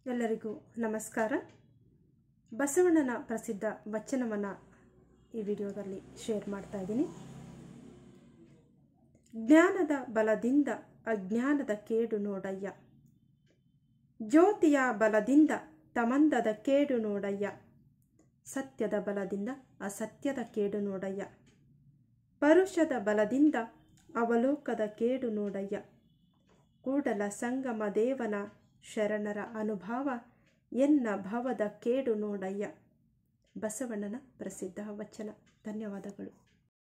ಎಲ್ಲರಿಗೂ ನಮಸ್ಕಾರ ಬಸವಣ್ಣನ ಪ್ರಸಿದ್ಧ ವಚನವನ್ನು ಈ ವಿಡಿಯೋದಲ್ಲಿ ಶೇರ್ ಮಾಡ್ತಾ ಇದ್ದೀನಿ ಜ್ಞಾನದ ಬಲದಿಂದ ಅಜ್ಞಾನದ ಕೇಡು ನೋಡಯ್ಯ ಜ್ಯೋತಿಯ ಬಲದಿಂದ ತಮಂದದ ಕೇಡು ನೋಡಯ್ಯ ಸತ್ಯದ ಬಲದಿಂದ ಅಸತ್ಯದ ಕೇಡು ನೋಡಯ್ಯ ಪರುಷದ ಬಲದಿಂದ ಅವಲೋಕದ ಕೇಡು ನೋಡಯ್ಯ ಕೂಡಲ ಸಂಗಮ ದೇವನ ಶರಣರ ಅನುಭವ ಎನ್ನ ಭವದ ಕೇಡು ನೋಡಯ್ಯ ಬಸವಣ್ಣನ ಪ್ರಸಿದ್ಧ ವಚನ ಧನ್ಯವಾದಗಳು